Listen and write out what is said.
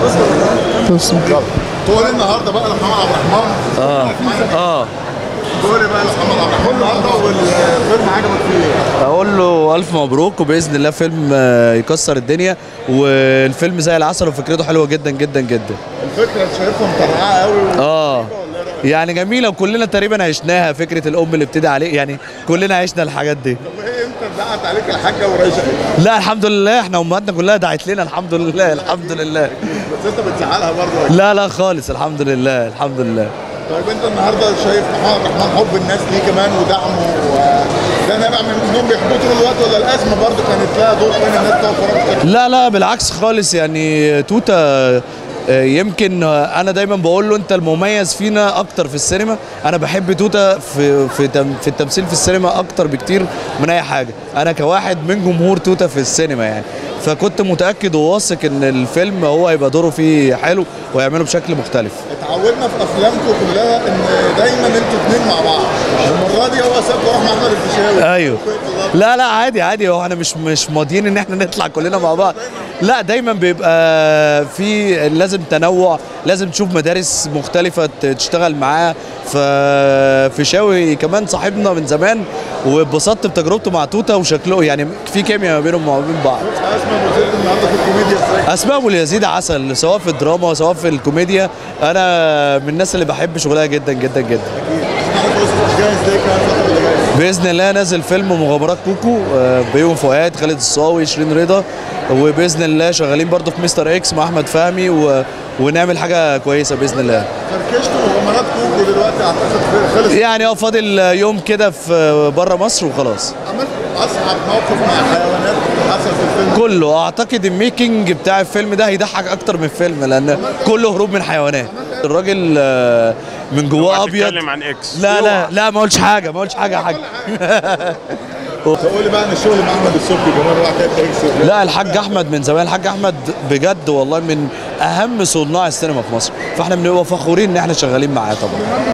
بص تقول إيه النهارده بقى لمحمد عبد الرحمن اه اه تقول إيه بقى لمحمد عبد الرحمن النهارده والفيلم عجبك فيه إيه؟ اقول له الف مبروك وباذن الله فيلم آه، يكسر الدنيا والفيلم زي العسل وفكرته حلوه جدا جدا جدا الفكره شايفها مطرقعه قوي اه يعني جميله وكلنا تقريبا عشناها فكره الام اللي ابتدى عليه يعني كلنا عشنا الحاجات دي وايه امتى دعت عليك الحاجه وريشه لا الحمد لله احنا امهاتنا كلها دعت لنا الحمد لله الحمد لله بس انت بتزعلها برضه لا لا خالص الحمد لله الحمد لله طيب انت النهارده شايف محمد عبد الرحمن حب الناس ليه كمان ودعمه و... ده نابع من انهم بيحبوه طول الوقت ولا الازمه برضه كانت لها دور في ان الناس تقف وراك لا لا بالعكس خالص يعني توتا آه، يمكن آه، انا دايما بقول له انت المميز فينا اكتر في السينما انا بحب توتا في في تم- في التمثيل في السينما اكتر بكتير من اي حاجه انا كواحد من جمهور توتا في السينما يعني فكنت متاكد وواثق ان الفيلم هو هيبقى دوره فيه حلو ويعمله بشكل مختلف اتعودنا في افلامكم كلها ان دايما انتوا اتنين مع بعض المره دي هو ساب وراح مع احمد الفيشاوي ايوه لا لا عادي عادي هو احنا مش مش ماضيين ان احنا نطلع كلنا مع بعض لا دايما بيبقى في لازم تنوع لازم تشوف مدارس مختلفه ت- تشتغل معاه ففيشاوي كمان صاحبنا من زمان واتبسطت بتجربته مع توتا وشكله يعني في كيمياء ما بينهم وما بين بعض اسمع بوزيت النهارده في الكوميديا ازاي اسماء ابو اليزيد عسل سواء في الدراما سواء في الكوميديا انا من الناس اللي بحب شغلها جدا جدا جدا احنا بص جاهز ليه كمان الفتره اللي جايه باذن الله نازل فيلم مغامرات كوكو آه، بيوم فؤاد خالد الصاوي شيرين رضا وباذن الله شغالين برضو في مستر اكس مع احمد فهمي و... ونعمل حاجه كويسه باذن الله فركشتوا مغامرات كوكو دلوقتي اعتقد خلص يعني اه فاضل يوم كده في بره مصر وخلاص عملت اصعب موقف مع حيوانات حصل في الفيلم كله اعتقد الميكنج بتاع الفيلم ده هيضحك اكتر من الفيلم لان كله هروب من حيوانات الراجل آه، من جواه ابيض بتتكلم عن اكس لا لا لا ما قلتش حاجه ما قلتش حاجه يا حاج تقول لي بقى ان الشغل مع احمد السبكي كمان راح كده تكسب لا الحاج احمد من زمان الحاج احمد بجد والله من اهم صناع السينما في مصر فاحنا بنبقى فخورين ان احنا شغالين معاه طبعا